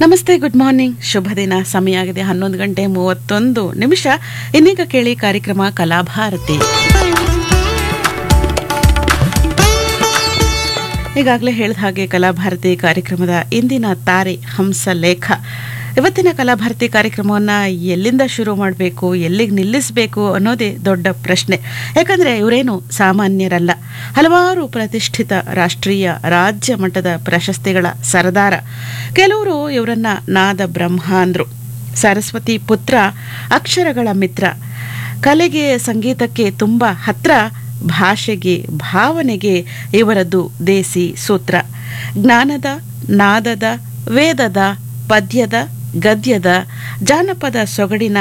ನಮಸ್ತೆ good morning ಶುಭ ದಿನ ಸಮಯ ಆಗಿದೆ ಹನ್ನೊಂದು ಗಂಟೆ ಮೂವತ್ತೊಂದು ನಿಮಿಷ ಇನ್ನೀಗ ಕೇಳಿ ಕಾರ್ಯಕ್ರಮ ಕಲಾಭಾರತಿ ಈಗಾಗಲೇ ಹೇಳಿದ ಹಾಗೆ ಕಲಾಭಾರತಿ ಕಾರ್ಯಕ್ರಮದ ಇಂದಿನ ತಾರೆ ಹಂಸಲೇಖ ಇವತ್ತಿನ ಕಲಾಭಾರತಿ ಕಾರ್ಯಕ್ರಮವನ್ನು ಎಲ್ಲಿಂದ ಶುರು ಮಾಡಬೇಕು ಎಲ್ಲಿಗೆ ನಿಲ್ಲಿಸಬೇಕು ಅನ್ನೋದೇ ದೊಡ್ಡ ಪ್ರಶ್ನೆ ಯಾಕಂದರೆ ಇವರೇನು ಸಾಮಾನ್ಯರಲ್ಲ ಹಲವಾರು ಪ್ರತಿಷ್ಠಿತ ರಾಷ್ಟ್ರೀಯ ರಾಜ್ಯ ಮಟ್ಟದ ಪ್ರಶಸ್ತಿಗಳ ಸರದಾರ ಕೆಲವರು ಇವರನ್ನ ನಾದ ಬ್ರಹ್ಮ ಅಂದ್ರು ಸರಸ್ವತಿ ಪುತ್ರ ಅಕ್ಷರಗಳ ಮಿತ್ರ ಕಲೆಗೆ ಸಂಗೀತಕ್ಕೆ ತುಂಬ ಹತ್ರ ಭಾಷೆಗೆ ಭಾವನೆಗೆ ಇವರದ್ದು ದೇಸಿ ಸೂತ್ರ ಜ್ಞಾನದ ನಾದದ ವೇದದ ಪದ್ಯದ ಗದ್ಯದ ಜಾನಪದ ಸೊಗಡಿನ